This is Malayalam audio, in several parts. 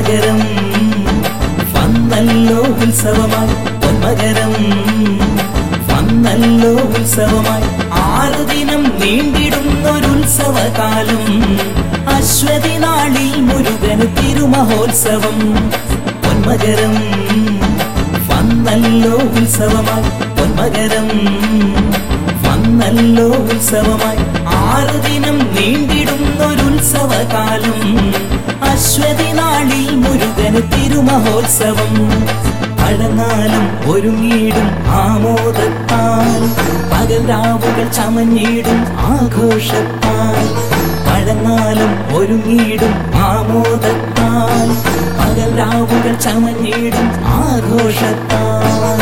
പൊന്മകരം വന്നല്ലോ ഉത്സവമായി പൊന്മകരം വന്നല്ലോ ഉത്സവമായി ആറു ദിനം നീണ്ടിടുന്നൊരുത്സവകാലം അശ്വതി നാളിൽ മുരുകന് തിരുമഹോത്സവം പൊന്മകരം വന്നല്ലോ ഉത്സവമായി പൊന്മകരം വന്നല്ലോ ഉത്സവമായി ആറു ദിനം നീണ്ടിടുന്നൊരുത്സവകാലം അശ്വതി നാളിൽ മുരുകന് തിരുമഹോത്സവം പഴനാലം ഒരുങ്ങിയിടും ആമോദത്താൽ പകൽ രാവുകൾ ചമഞ്ഞിടും ആഘോഷത്താൽ പഴനാലം ഒരുങ്ങിയിടും ആമോദത്താൽ പകൽ രാവുകൾ ചമഞ്ഞിടും ആഘോഷത്താൽ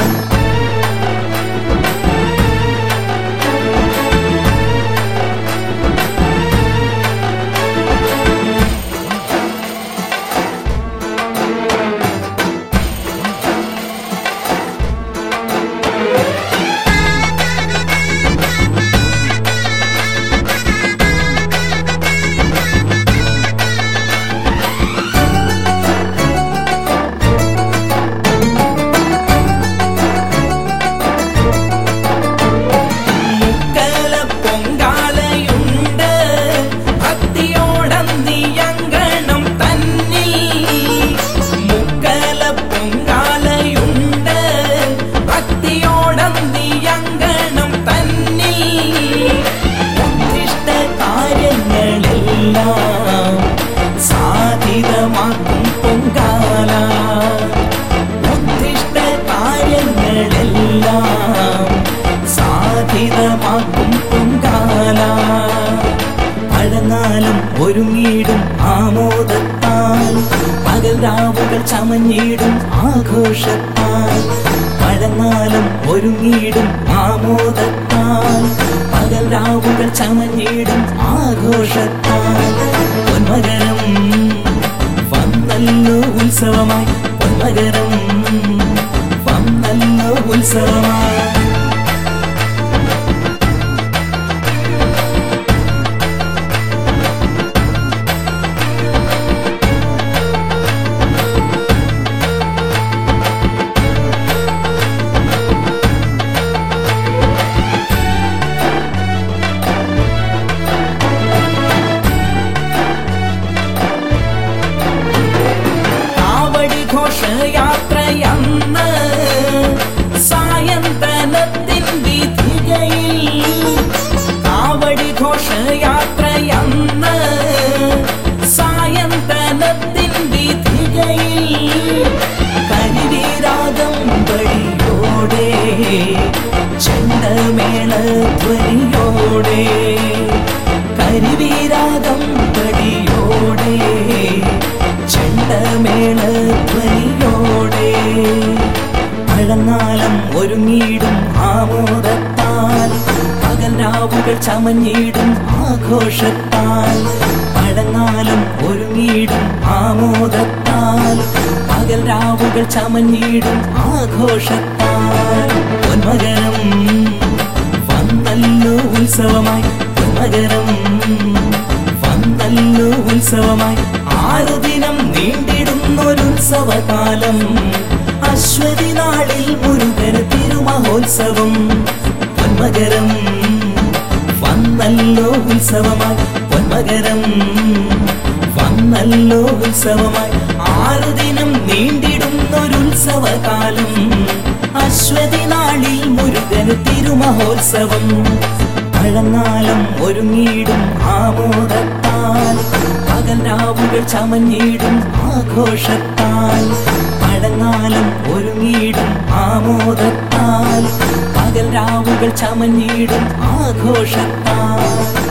മുക്കല പൊങ്കാലയുണ്ട് ഭക്തിയോടന്തിയങ്കണം തന്നിൽ മുക്കല പൊങ്കാലയുണ്ട് ഭക്തിയോടന്തിയങ്കണം തന്നിൽ ഉദ്ദിഷ്ട കാര്യങ്ങളെല്ലാം സാധിതമാക്കും പൊങ്കാല ഉദ്ദിഷ്ട കാര്യങ്ങളെല്ലാം സാധിതമാക്കും പൊങ്കാല പഴനാലം ഒരുങ്ങിയിടും ആമോദത്താൽ പകൽ രാവുകൾ ചമഞ്ഞിടും ആഘോഷത്താൽ പഴനാലം ഒരുങ്ങിയിടും ആമോദത്താൽ പകൽ രാവുകൾ ചമഞ്ഞിടും ആഘോഷത്താൽ പൊന്മകരം വന്നല്ലോ ഉത്സവമായി പൊന്മകരം വന്നല്ലോ ഉത്സവമായി കാവടി ഘോഷയാത്രയന്ന് സായന്തനത്തിൻ വീഥികയിൽ കാവടി ഘോഷയാത്രയന്ന് സായന്തനത്തിൻ വീഥികയിൽ കരിവീരാഗം വഴിയോടെ ചെണ്ടമേള ധ്വനിയോടെ കരിവീരാഗം വഴിയോടെ ചെണ്ടമേള ധ്വനിയോടെ പഴനാലം ഒരുങ്ങിയിടും ആമോദത്താൽ പകൽ രാവുകൾ ചമഞ്ഞിടും ആഘോഷത്താൽ പഴനാലം ഒരുങ്ങിയിടും ആമോദത്താൽ പകൽ രാവുകൾ ചമഞ്ഞിടും ആഘോഷത്താൽ പൊന്മകരം വന്നല്ലോ ഉത്സവമായി പൊന്മകരം വന്നല്ലോ ഉത്സവമായി ആറു ദിനം നീണ്ടിടുന്നൊരുത്സവകാലം അശ്വതി നാളിൽ മുരുകന് തിരുമഹോത്സവം പൊന്മകരം വന്നല്ലോ ഉത്സവമായി പൊന്മകരം വന്നല്ലോ ഉത്സവമായി ആറു ദിനം നീണ്ടിടുന്നൊരുത്സവകാലം അശ്വതി നാളിൽ മുരുകന് തിരുമഹോത്സവം പഴനാലം ഒരുങ്ങിയിടും ആമോദത്താൽ പകൽ രാവുകൾ ചമഞ്ഞിടും ആഘോഷത്താൽ പഴനാലം ഒരുങ്ങിയിടും ആമോദത്താൽ പകൽ രാവുകൾ ചമഞ്ഞിടും ആഘോഷത്താൽ